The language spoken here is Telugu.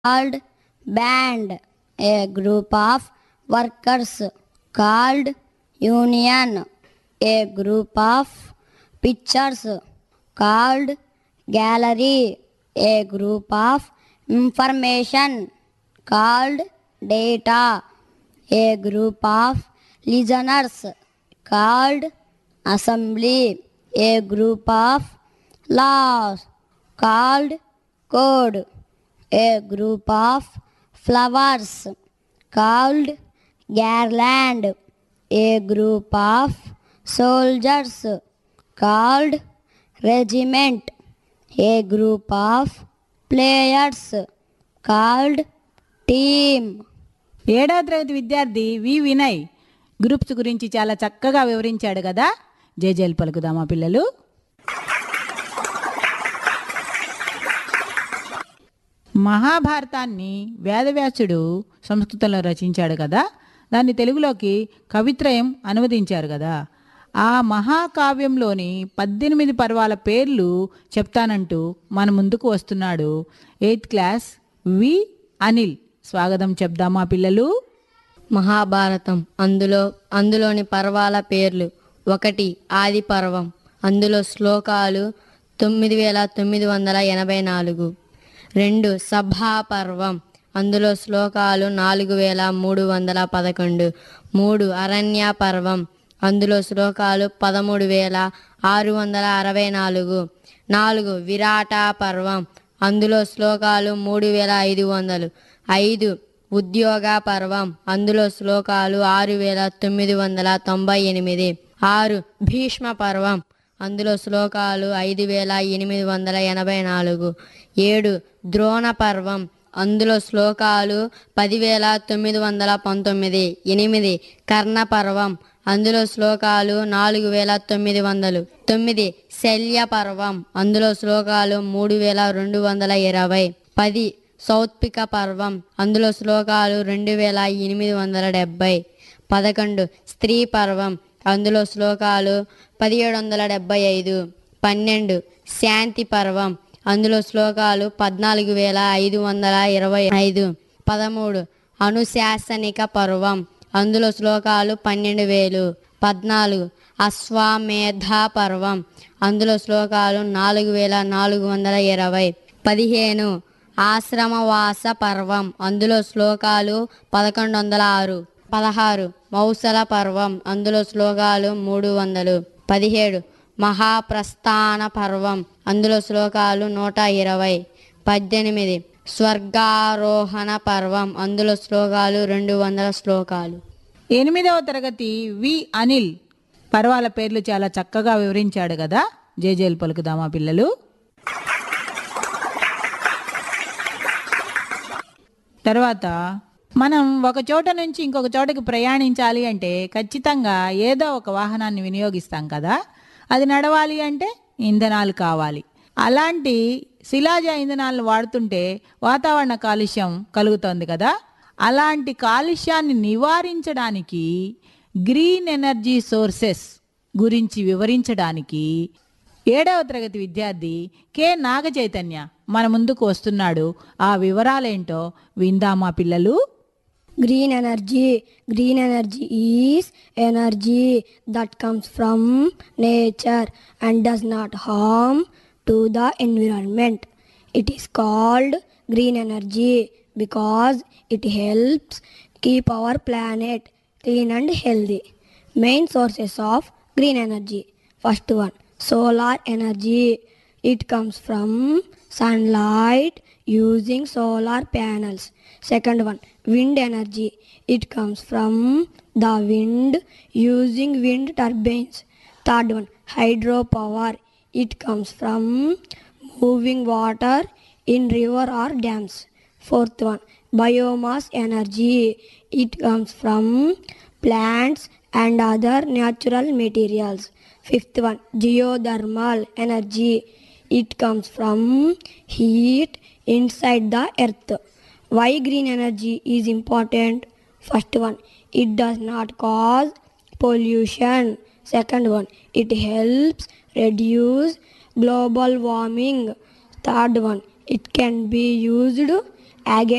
called band, a group of workers called union, a group of pictures called gallery, a group of information called data, a group of listeners called assembly, a group of laws called code, a group of flowers called garland, a group of soldiers called regiment, a group of players called team. ఏడవ తరగతి విద్యార్థి వి వినయ్ గ్రూప్స్ గురించి చాలా చక్కగా వివరించాడు కదా జేజేలు పలుకుదామా పిల్లలు మహాభారతాన్ని వేదవ్యాసుడు సంస్కృతంలో రచించాడు కదా దాన్ని తెలుగులోకి కవిత్రయం అనువదించారు కదా ఆ మహాకావ్యంలోని పద్దెనిమిది పర్వాల పేర్లు చెప్తానంటూ మన ముందుకు వస్తున్నాడు ఎయిత్ క్లాస్ వి అనిల్ స్వాగతం చెప్దామా పిల్లలు మహాభారతం అందులో అందులోని పర్వాల పేర్లు ఒకటి ఆది పర్వం అందులో శ్లోకాలు తొమ్మిది వేల తొమ్మిది వందల ఎనభై నాలుగు రెండు సభా పర్వం అందులో శ్లోకాలు నాలుగు వేల మూడు వందల పదకొండు మూడు అరణ్య పర్వం అందులో శ్లోకాలు పదమూడు వేల ఆరు వందల అరవై నాలుగు నాలుగు విరాట పర్వం అందులో శ్లోకాలు మూడు వేల ఐదు వందలు ఐదు ఉద్యోగ పర్వం అందులో శ్లోకాలు ఆరు వేల తొమ్మిది వందల తొంభై ఎనిమిది ఆరు భీష్మ పర్వం అందులో శ్లోకాలు ఐదు వేల ఎనిమిది వందల ఎనభై నాలుగు ఏడు ద్రోణ పర్వం అందులో శ్లోకాలు పదివేల తొమ్మిది వందల పంతొమ్మిది ఎనిమిది కర్ణ పర్వం అందులో శ్లోకాలు నాలుగు వేల తొమ్మిది వందలు తొమ్మిది శల్య పర్వం అందులో శ్లోకాలు మూడు వేల రెండు వందల ఇరవై పది సౌత్పిక పర్వం అందులో శ్లోకాలు రెండు వేల ఎనిమిది వందల డెబ్భై పదకొండు స్త్రీ పర్వం అందులో శ్లోకాలు పదిహేడు వందల డెబ్భై ఐదు పన్నెండు శాంతి పర్వం అందులో శ్లోకాలు పద్నాలుగు వేల ఐదు వందల ఇరవై ఐదు పదమూడు అనుశాసనిక పర్వం అందులో శ్లోకాలు పన్నెండు వేలు పద్నాలుగు అశ్వమేధ పర్వం అందులో శ్లోకాలు నాలుగు వేల నాలుగు వందల ఇరవై పదిహేను ఆశ్రమవాస పర్వం అందులో శ్లోకాలు పదకొండు వందల ఆరు పదహారు మౌసల పర్వం అందులో శ్లోకాలు మూడు వందలు పదిహేడు మహాప్రస్థాన పర్వం అందులో శ్లోకాలు నూట ఇరవై పద్దెనిమిది స్వర్గారోహణ పర్వం అందులో శ్లోకాలు రెండు వందల శ్లోకాలు ఎనిమిదవ తరగతి వి అనిల్ పర్వాల పేర్లు చాలా చక్కగా వివరించాడు కదా జేజేలు పలుకుదామా పిల్లలు తర్వాత మనం ఒక చోట నుంచి ఇంకొక చోటకి ప్రయాణించాలి అంటే ఖచ్చితంగా ఏదో ఒక వాహనాన్ని వినియోగిస్తాం కదా అది నడవాలి అంటే ఇంధనాలు కావాలి అలాంటి శిలాజ ఇంధనాలను వాడుతుంటే వాతావరణ కాలుష్యం కలుగుతోంది కదా అలాంటి కాలుష్యాన్ని నివారించడానికి గ్రీన్ ఎనర్జీ సోర్సెస్ గురించి వివరించడానికి ఏడవ తరగతి విద్యార్థి కె నాగ చైతన్య మన ముందుకు వస్తున్నాడు ఆ వివరాలేంటో విందామా పిల్లలు Green energy. Green energy is energy that comes from nature and does not harm to the environment. It is called green energy because it helps keep our planet clean and healthy. Main sources of green energy. First one, solar energy. It comes from sunlight using solar panels. Second one, wind energy. It comes from the wind using wind turbines. Third one, hydropower. It comes from moving water in river or dams. Fourth one, biomass energy. It comes from plants and other natural materials. Fifth one, geothermal energy. It comes from heat inside the earth. Why green energy is important? First one, it does not cause pollution. Second one, it helps reduce global warming. Third one, it can be used again